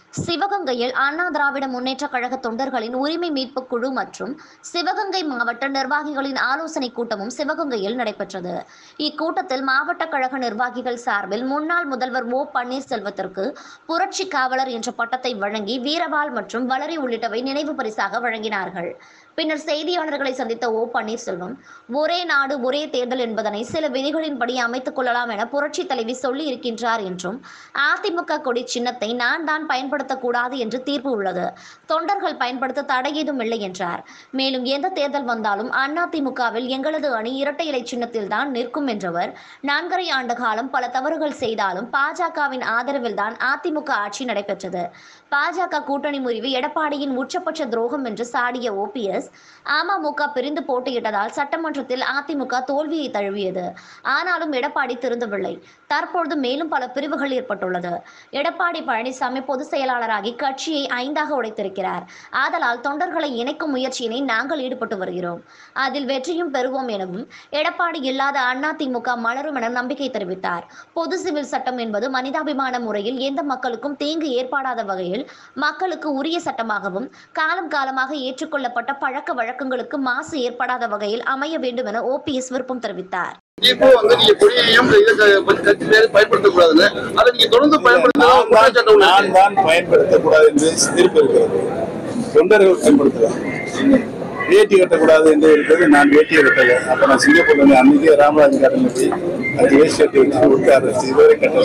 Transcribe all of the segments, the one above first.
சிவகங்கையில் அண்ணா திராவிட முன்னேற்ற கழக தொண்டர்களின் உரிமை மீட்புக் குழு மற்றும் சிவகங்கை மாவட்ட நிர்வாகிகளின் ஆலோசனைக் கூட்டமும் சிவகங்கையில் நடைபெற்றது இக்கூட்டத்தில் மாவட்ட கழக நிர்வாகிகள் சார்பில் முன்னாள் முதல்வர் ஓ பன்னீர்செல்வத்திற்கு புரட்சி காவலர் என்ற பட்டத்தை வழங்கி வீரவாள் மற்றும் வளரி உள்ளிட்டவை நினைவு பரிசாக வழங்கினார்கள் பின்னர் செய்தியாளர்களை சந்தித்த ஓ பன்னீர்செல்வம் ஒரே நாடு ஒரே தேர்தல் என்பதனை சில விதிகளின்படி அமைத்துக் கொள்ளலாம் என புரட்சி தலைவி சொல்லி இருக்கின்றார் என்றும் அதிமுக கொடி சின்னத்தை நான் தான் பயன்படுத்தக்கூடாது என்று தீர்ப்பு உள்ளது தொண்டர்கள் பயன்படுத்த தடை ஏதும் இல்லை என்றார் மேலும் எந்த தேர்தல் வந்தாலும் அதிமுகவில் எங்களது அணி இரட்டை இலை சின்னத்தில் தான் நிற்கும் என்றவர் நான்கரை ஆண்டு காலம் பல தவறுகள் செய்தாலும் பாஜகவின் ஆதரவில் தான் அதிமுக ஆட்சி நடைபெற்றது பாஜக கூட்டணி முறிவு எடப்பாடியின் உச்சபட்ச துரோகம் என்று சாடிய ஓபிஎஸ் அமமுக பிரிந்து போட்டியிட்டதால் சட்டமன்றத்தில் அதிமுக தோல்வியை தழுவியது ஆனாலும் எடப்பாடி திருந்தவில்லை தற்பொழுது மேலும் பல பிரிவுகள் ஏற்பட்டுள்ளது எடப்பாடி பழனிசாமி பொதுச் செயலாளராகி கட்சியை ஐந்தாக உடைத்திருக்கிறார் ஆதலால் தொண்டர்களை இணைக்கும் முயற்சியினை நாங்கள் ஈடுபட்டு வருகிறோம் அதில் வெற்றியும் பெறுவோம் எனவும் எடப்பாடி இல்லாத அதிமுக மலரும் என நம்பிக்கை தெரிவித்தார் பொது சிவில் சட்டம் என்பது மனிதாபிமான முறையில் எந்த மக்களுக்கும் தீங்கு ஏற்படாத வகையில் மக்களுக்கு உரிய சட்டமாகவும் காலம் காலமாக ஏற்றுக்கொள்ளப்பட்ட பழக்க வழக்கங்களுக்கு மாசு ஏற்படாத வகையில் அமைய வேண்டும் என ஓபிஎஸ் விருப்பம் தெரிவித்தார் இப்போ வந்து நீங்க கொடியையும் இதை க- கட்சி பேரை பயன்படுத்தக்கூடாதுன்னு அதை நீங்க தொடர்ந்து பயன்படுத்தினா நான் தான் குற்றச்சாட்டு ஒண்ணு நான் தான் பயன்படுத்தக்கூடாது என்று தீர்ப்பு இருக்கிறது தொண்டர்கள் பயன்படுத்தலாம் வேட்டி கட்டக்கூடாது என்று இருக்கிறது நான் வேட்டியை கட்டல அப்ப நான் சிங்கப்பூர்ல இருந்து அன்னைக்கே ராமராஜ் காட்டில் போய் அது வேஸ்ட் கட்டி வச்சு உட்கார இதுவரை கட்டல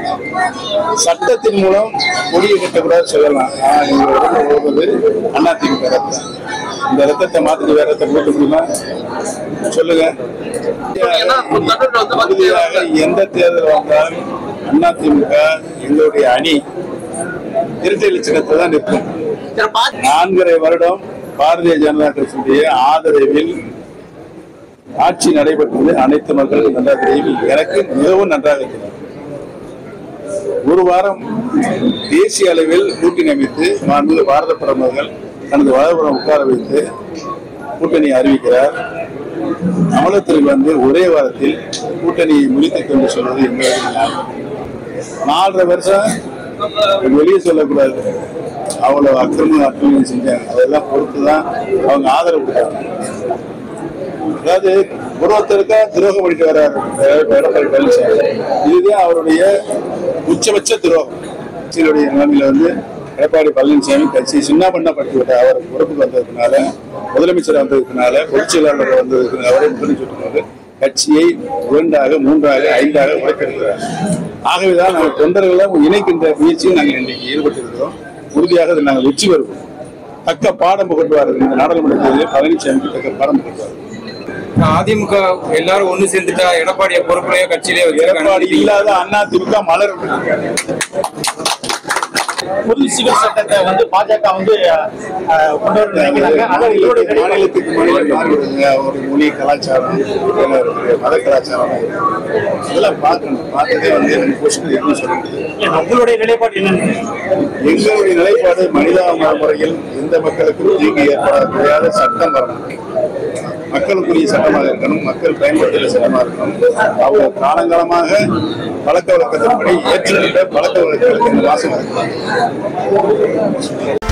சட்டத்தின் மூலம் கொடியை கட்டக்கூடாது சொல்லலாம் ஆனா நீங்க உடம்பு போவது அதிமுக ரத்தம் இந்த ரத்தத்தை மாத்திட்டு வேற ரத்தம் போட்டு முடியுமா சொல்லுங்க ஏன்னா தொண்டர்கள் வந்து வந்து இறுதியாக எந்த தேர்தல் வந்தாலும் அதிமுக எங்களுடைய அணி இரட்டை லட்சணத்தை தான் நிற்கும் சரி, பா- நான்கரை வருடம் பாரதிய ஜனதா கட்சியுடைய ஆதரவில் ஆட்சி நடைபெற்றது அனைத்து மக்களுக்கும் நன்றாக தெரியும் எனக்கு மிகவும் நன்றாக தெரியும் ஒரு வாரம் தேசிய அளவில் கூட்டணி அமைத்து மாண்புமிகு பாரத பிரதமர்கள் தனது வலதுபுறம் உட்கார வைத்து கூட்டணி அறிவிக்கிறார் அமலத்தில் வந்து ஒரே வாரத்தில் கூட்டணியை முடித்துக் கொண்டு சொல்வது எங்களுக்கு நியாயம். நாலரை வருஷம் வெளியே சொல்லக்கூடாது அவ்வளவு அக்கிரமம் அக்கிரமம் செஞ்சாங்க அதெல்லாம் பொறுத்து தான் அவங்க ஆதரவு கொடுத்தாங்க அதாவது ஒருத்தருக்கா துரோகம் பண்ணிட்டு வர்றாரு எடப்பாடி பழனிசாமி இதுதான் அவருடைய உச்சபட்ச துரோகம் கட்சியினுடைய நிலைமையில வந்து எடப்பாடி பழனிசாமி கட்சி சின்ன பண்ணப்பட்டு விட்டார் அவர் பொறுப்புக்கு வந்ததுனால முதலமைச்சர் வந்ததுனால பொதுச் செயலாளர் வந்ததுக்கு அவரே முதலில் சொல்லும்போது கட்சியை இரண்டாக மூன்றாக ஐந்தாக உடைத்திருக்கிறார் ஆகவேதான் நாங்கள் தொண்டர்களை இணைக்கின்ற முயற்சியில் நாங்கள் இன்றைக்கு ஈடுபட்டிருக்கிறோம் உறுதியாக அதை நாங்கள் வெற்றி பெறுவோம் தக்க பாடம் புகட்டுவார்கள் இந்த நாடாளுமன்ற தேர்தலில் பழனிசாமிக்கு தக்க பாடம் புகட்டுவார்கள் அதிமுக எல்லாரும் ஒண்ணு சேர்ந்துட்டா எடப்பாடிய பொறுப்புலையோ கட்சியிலே எடப்பாடி வச்சிருக்காங்க இல்லாத அண்ணா திமுக மலர் புது சிவில் சட்டத்தை வந்து பாஜக வந்து அஹ், கொண்டு வர நினைக்கிறாங்க ஆனால் இதோட மாநிலத்துக்கு மாநிலம் மாறுபடுங்க ஒரு மொழி கலாச்சாரம் இதெல்லாம் இருக்கு, மத கலாச்சாரம் இதெல்லாம் பார்க்கணும் பார்த்ததே வந்து எனக்கு கொஸ்டின் எதுவும் சொல்ல முடியாது உங்களுடைய நிலைப்பாடு என்னன்னு எங்களுடைய நிலைப்பாடு மனிதாபிமான முறையில் எந்த மக்களுக்கும் தீங்கு ஏற்படாத சட்டம் வரணும் மக்களுக்குரிய சட்டமாக இருக்கணும் மக்கள் பயன்படுத்துகிற சட்டமாக இருக்கணும் அவங்க காலங்காலமாக பழக்க வழக்கத்தின்படி ஏற்றுக்கிட்ட பழக்க வழக்கங்களுக்கு இந்த மாசம் இருக்கு